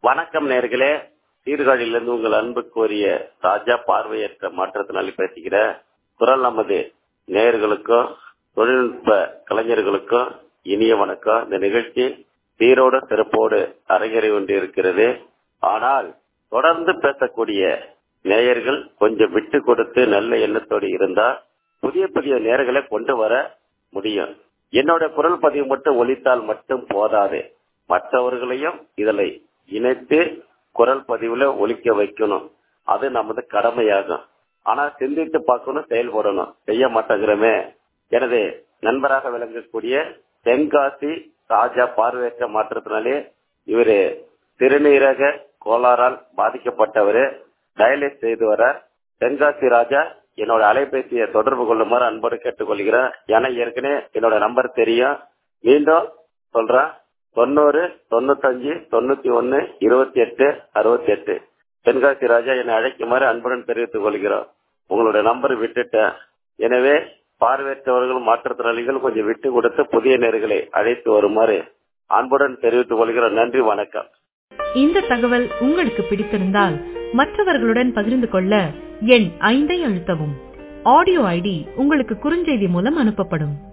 வணக்கம் நேர்களே சீர்காழியிலிருந்து உங்கள் அன்புக்குரிய ராஜா பார்வையற்ற மாற்றத்தினால பேசுகிற குரல் நமது நேயர்களுக்கும் தொழில்நுட்ப கலைஞர்களுக்கும் இனிய வணக்கம் இந்த நிகழ்ச்சி சீரோட சிறப்போடு அரங்கேறி கொண்டிருக்கிறது ஆனால் தொடர்ந்து பேசக்கூடிய நேயர்கள் கொஞ்சம் விட்டு கொடுத்து நல்ல எண்ணத்தோடு இருந்தால் புதிய புதிய நேர்களை கொண்டு வர முடியும் என்னோட குரல் பதிவு மட்டும் ஒலித்தால் மட்டும் போதாது மற்றவர்களையும் இதில் இணைத்து குரல் பதிவுல ஒலிக்க வைக்கணும் அது நமது கடமையாகும் ஆனா சிந்தித்து பார்க்கணும் செயல்படணும் செய்ய மாட்டேங்கிறோமே எனது நண்பராக விளங்கக்கூடிய தென்காசி ராஜா பார்வையற்ற மாற்றத்தினாலே இவரு சிறுநீரக கோளாறால் பாதிக்கப்பட்டவரு டயலிஸ் செய்து வர தென்காசி ராஜா என்னோட அலைபேசியை தொடர்பு கொள்ளுமாறு அன்போடு கேட்டுக்கொள்கிறேன் ஏன்னா ஏற்கனவே என்னோட நம்பர் தெரியும் மீண்டும் சொல்றேன் தொண்ணூறு தொண்ணூத்தஞ்சு தொண்ணூத்தி ஒன்னு இருபத்தி எட்டு அறுபத்தி எட்டு தென்காசி ராஜா என்னை அழைக்குமாறு அன்புடன் தெரிவித்துக் கொள்கிறோம் உங்களோட நம்பர் விட்டுட்டேன் எனவே பார்வையற்றவர்கள் மாற்றுத்திறனாளிகள் கொஞ்சம் விட்டு கொடுத்து புதிய நேர்களை அழைத்து வருமாறு அன்புடன் தெரிவித்துக் கொள்கிறோம் நன்றி வணக்கம் இந்த தகவல் உங்களுக்கு பிடித்திருந்தால் மற்றவர்களுடன் பகிர்ந்து கொள்ள எண் ஐந்தை அழுத்தவும் ஆடியோ ஐடி உங்களுக்கு குறுஞ்செய்தி மூலம் அனுப்பப்படும்